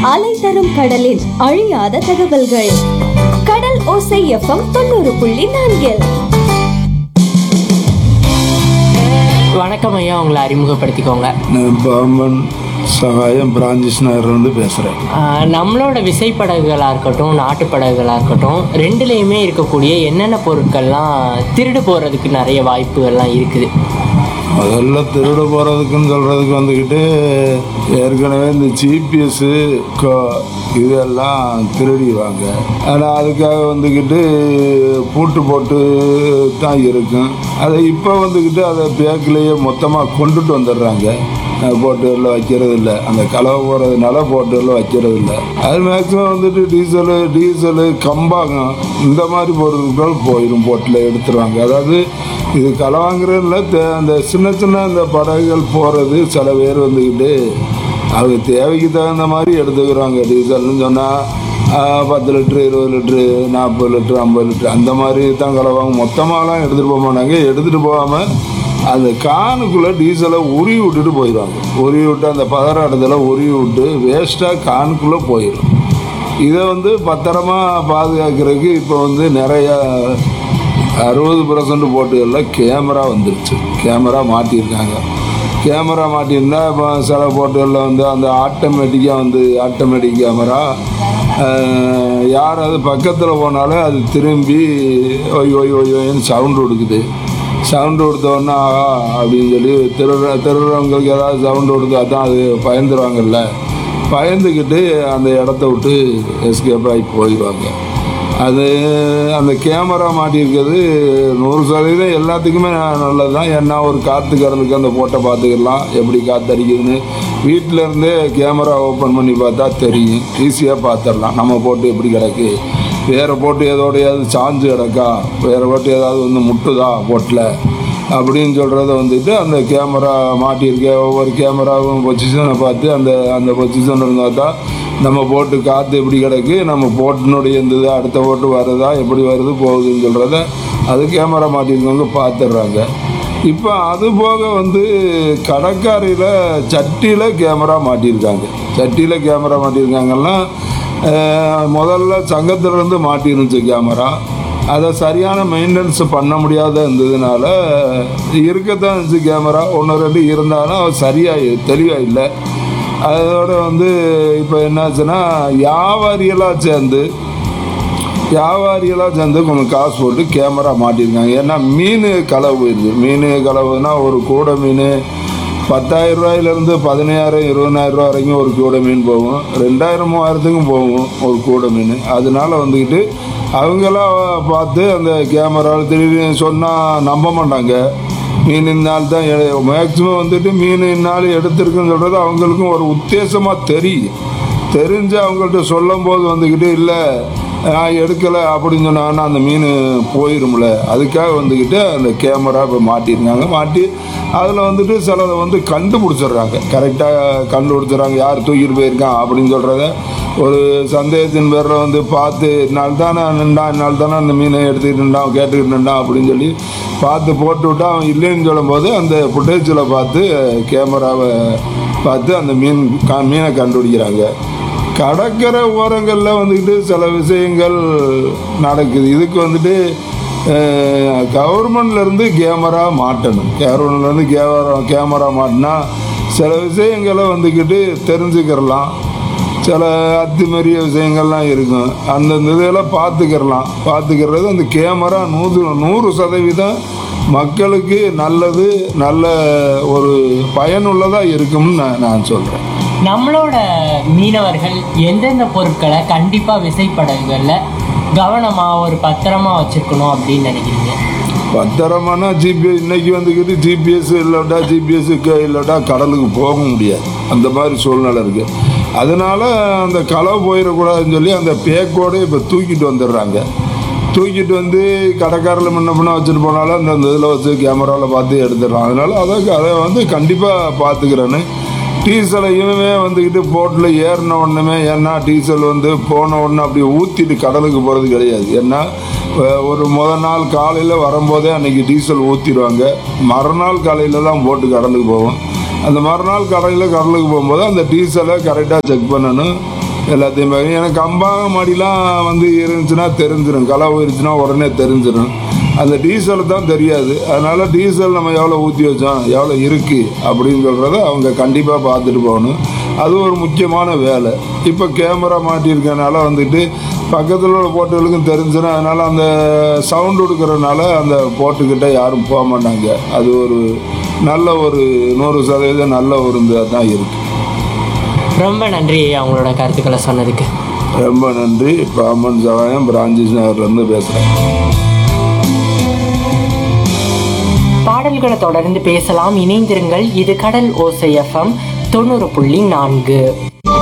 அலை தரும் கடலின் அழியாத தகவல்கள் கடல் ஓசை எஃப்எம் தொண்ணூறு புள்ளி நான்கில் வணக்கம் ஐயா உங்களை அறிமுகப்படுத்திக்கோங்க நான் பாம்பன் சகாயம் பிரான்சிஸ் நகர்லேருந்து பேசுகிறேன் ஆஹ் நம்மளோட விசைப்படகுகளாக இருக்கட்டும் நாட்டு படகுகளாக இருக்கட்டும் ரெண்டுலேயுமே இருக்கக்கூடிய என்னென்ன பொருட்கள்லாம் திருடு போகிறதுக்கு நிறைய வாய்ப்புகள்லாம் இருக்குது முதல்ல திருட போகிறதுக்குன்னு சொல்கிறதுக்கு வந்துக்கிட்டு ஏற்கனவே இந்த ஜிபிஎஸ்ஸு இதெல்லாம் திருடிடுவாங்க ஆனால் அதுக்காக வந்துக்கிட்டு பூட்டு போட்டு தான் இருக்கும் அதை இப்போ வந்துக்கிட்டு அதை பேக்கிலேயே மொத்தமாக கொண்டுட்டு வந்துடுறாங்க போட்டுகளில் வைக்கிறது இல்லை அந்த கலவை போகிறதுனால போட்டுகளில் வைக்கிறது இல்லை அது மேக்ஸிமம் வந்துட்டு டீசலு டீசலு கம்பாகம் இந்த மாதிரி பொருட்கள் போயிடும் போட்டில் எடுத்துருவாங்க அதாவது இது கலவாங்கிறதுல அந்த சின்ன சின்ன அந்த படகுகள் போகிறது சில பேர் வந்துக்கிட்டு அவங்க தேவைக்கு தகுந்த மாதிரி எடுத்துக்கிறாங்க டீசல்னு சொன்னால் பத்து லிட்ரு இருபது லிட்ரு நாற்பது லிட்ரு ஐம்பது லிட்ரு அந்த மாதிரி தான் கலவாங்க மொத்தமாலாம் எடுத்துகிட்டு போக மாட்டாங்க எடுத்துகிட்டு போகாமல் அந்த கானுக்குள்ளே டீசலை உருவி விட்டுட்டு போயிடுவாங்க உருவி விட்டு அந்த பதறாட்டத்தில் உருவி விட்டு வேஸ்ட்டாக கானுக்குள்ளே போயிடும் இதை வந்து பத்திரமா பாதுகாக்கிறதுக்கு இப்போ வந்து நிறையா அறுபது பர்சன்ட் போட்டுகளில் கேமரா வந்துருச்சு கேமரா மாட்டியிருக்காங்க கேமரா மாட்டியிருந்தா இப்போ சில போட்டுகளில் வந்து அந்த ஆட்டோமேட்டிக்காக வந்து ஆட்டோமேட்டிக் கேமரா யார் அது பக்கத்தில் போனாலும் அது திரும்பி ஒய் ஒய் ஒய் ஒய்ன்னு சவுண்டு கொடுக்குது சவுண்டு கொடுத்தோன்னா ஆஹா அப்படின்னு சொல்லி திருடுற திருடுறவங்களுக்கு ஏதாவது சவுண்டு கொடுத்தா தான் அது பயந்துருவாங்கல்ல பயந்துக்கிட்டு அந்த இடத்த விட்டு எஸ்கேப் ஆகி போயிடுவாங்க அது அந்த கேமரா மாட்டியிருக்கிறது நூறு சதவீதம் எல்லாத்துக்குமே நல்லது தான் ஏன்னா ஒரு காற்று கடலுக்கு அந்த போட்டை பார்த்துக்கலாம் எப்படி காற்று அடிக்குதுன்னு வீட்டில் இருந்தே கேமரா ஓப்பன் பண்ணி பார்த்தா தெரியும் ஈஸியாக பார்த்துடலாம் நம்ம போட்டு எப்படி கிடக்கு வேறு போட்டு ஏதோடையாவது சாஞ்சு கிடக்கா வேறு போட்டு ஏதாவது வந்து முட்டுதா போட்டில் அப்படின்னு சொல்கிறத வந்துட்டு அந்த கேமரா மாட்டியிருக்க ஒவ்வொரு கேமராவும் பொசிஷனை பார்த்து அந்த அந்த பொசிஷன் இருந்தால் தான் நம்ம போட்டு காற்று எப்படி கிடக்கு நம்ம போட்டினுடைய இந்த இது அடுத்த போட்டு வருதா எப்படி வருது போகுதுன்னு சொல்கிறத அது கேமரா மாட்டியிருக்கவங்க பார்த்துடுறாங்க இப்போ அது போக வந்து கடற்கரையில் சட்டியில் கேமரா மாட்டியிருக்காங்க சட்டியில் கேமரா மாட்டியிருக்காங்கன்னா அஹ், முதல்ல சங்கத்திலேருந்து மாட்டிருந்துச்சு கேமரா அதை சரியான மெயின்டெனன்ஸ் பண்ண முடியாத இருந்ததுனால இருக்கத்தான் இருந்துச்சு கேமரா ஒன்று ரெண்டு இருந்தாலும் அது சரியாக தெளிவாக இல்லை அதோட வந்து இப்போ என்னாச்சுன்னா வியாபாரியெல்லாம் சேர்ந்து வியாபாரியெல்லாம் சேர்ந்து கொஞ்சம் காசு போட்டு கேமரா மாட்டியிருக்காங்க ஏன்னா மீன் களவு போயிடுது மீன் களவுனா ஒரு கூடை மீன் பத்தாயிரம் ரூபாயிலேருந்து பதினாயிரம் இருபதாயிரம் ரூபா வரைக்கும் ஒரு கூடை மீன் போகும் ரெண்டாயிரம் மூவாயிரத்துக்கும் போகும் ஒரு கூடை மீன் அதனால வந்துக்கிட்டு அவங்களாம் பார்த்து அந்த கேமராவில் திடீர்னு சொன்னால் நம்ப மாட்டாங்க மீன் இந்நாள் தான் மேக்சிமம் வந்துட்டு மீன் இந்நாள் எடுத்திருக்குன்னு சொல்கிறது அவங்களுக்கும் ஒரு உத்தேசமாக தெரியும் தெரிஞ்சு அவங்கள்ட்ட சொல்லும் போது வந்துக்கிட்டு இல்லை நான் எடுக்கலை அப்படின்னு சொன்னாங்கன்னா அந்த மீன் போயிரும்ல அதுக்காக வந்துக்கிட்டு அந்த கேமரா இப்போ மாட்டியிருக்காங்க மாட்டி அதில் வந்துட்டு சிலதை வந்து கண்டுபிடிச்சிடுறாங்க கரெக்டாக கண்டுபிடிச்சிடுறாங்க யார் தூக்கிட்டு போயிருக்கான் அப்படின்னு சொல்கிறத ஒரு சந்தேகத்தின் பேரில் வந்து பார்த்து நாள் தானே நின்றா நாள் தானே அந்த மீனை எடுத்துக்கிட்டு நின்றான் கேட்டுக்கிட்டு நின்றான் அப்படின்னு சொல்லி பார்த்து போட்டு விட்டா அவன் இல்லைன்னு சொல்லும்போது அந்த ஃபுட்டேஜில் பார்த்து கேமராவை பார்த்து அந்த மீன் க- மீனை கண்டுபிடிக்கிறாங்க கடற்கரை ஓரங்களில் வந்துக்கிட்டு சில விஷயங்கள் நடக்குது இதுக்கு வந்துட்டு கவர்மெண்ட்லேருந்து கேமரா மாட்டணும் கவர்மெண்ட்லேருந்து கேமரா கேமரா மாட்டினா சில விஷயங்களை வந்துக்கிட்டு தெரிஞ்சுக்கிறலாம் சில அத்துமீறிய விஷயங்கள்லாம் இருக்கும் அந்தந்த இதெல்லாம் பார்த்துக்கிறலாம் பார்த்துக்கிறது அந்த கேமரா நூறு நூறு சதவீதம் மக்களுக்கு நல்லது நல்ல ஒரு பயனுள்ளதாக இருக்கும்னு நான் நான் சொல்கிறேன் நம்மளோட மீனவர்கள் எந்தெந்த பொருட்களை கண்டிப்பாக விசைப்படகுகளில் கவனமாக ஒரு பத்திரமா வச்சுருக்கணும் அப்படின்னு நினைக்கிறீங்க பத்திரமான ஜிபிஎஸ் இன்னைக்கு வந்துக்கிட்டு ஜிபிஎஸ் இல்லாட்டா ஜிபிஎஸ் இல்லாட்டா கடலுக்கு போக முடியாது அந்த மாதிரி சூழ்நிலை இருக்கு அதனால அந்த களை போயிடக்கூடாதுன்னு சொல்லி அந்த பேக்கோட இப்போ தூக்கிட்டு வந்துடுறாங்க தூக்கிட்டு வந்து கடைக்காரில் முன்ன பின்ன வச்சுட்டு போனாலும் அந்த அந்த இதில் வச்சு கேமராவில் பார்த்து எடுத்துடுறான் அதனால அதை அதை வந்து கண்டிப்பாக பார்த்துக்கிறேன்னு டீசலையுமே வந்துக்கிட்டு போட்டில் ஏறின உடனே ஏன்னா டீசல் வந்து போன உடனே அப்படி ஊற்றிட்டு கடலுக்கு போகிறது கிடையாது ஏன்னா அஹ், ஒரு முத நாள் காலையில் வரும்போதே அன்னைக்கு டீசல் ஊற்றிடுவாங்க மறுநாள் காலையில் தான் போட்டு கடலுக்கு போவோம் அந்த மறுநாள் கடையில் கடலுக்கு போகும்போது அந்த டீசலை கரெக்டாக செக் பண்ணணும் எல்லாத்தையும் பார்க்கணும் எனக்கு கம்பாக மாடிலாம் வந்து இருந்துச்சுன்னா தெரிஞ்சிடும் களை போயிருச்சுன்னா உடனே தெரிஞ்சிடும் அந்த டீசல் தான் தெரியாது அதனால் டீசல் நம்ம எவ்வளோ ஊற்றி வச்சோம் எவ்வளோ இருக்குது அப்படின்னு சொல்கிறத அவங்க கண்டிப்பாக பார்த்துட்டு போகணும் அது ஒரு முக்கியமான வேலை இப்போ கேமரா மாட்டியிருக்கனால வந்துட்டு பக்கத்தில் உள்ள போட்டுகளுக்கும் தெரிஞ்சிடும் அதனால் அந்த சவுண்ட் கொடுக்கறனால அந்த போட்டுக்கிட்ட யாரும் போக மாட்டாங்க அது ஒரு நல்ல ஒரு நூறு சதவீதம் நல்ல ஒரு இதாக தான் இருக்குது ரொம்ப நன்றி அவங்களோட கருத்துக்களை சொன்னதுக்கு ரொம்ப நன்றி பாமன் சகாயம் பிரான்சிஸ் நகர்லேருந்து பேசுகிறேன் பாடல்களை தொடர்ந்து பேசலாம் இணைந்திருங்கள் இது கடல் ஓசை எஃப்எம் தொண்ணூறு புள்ளி நான்கு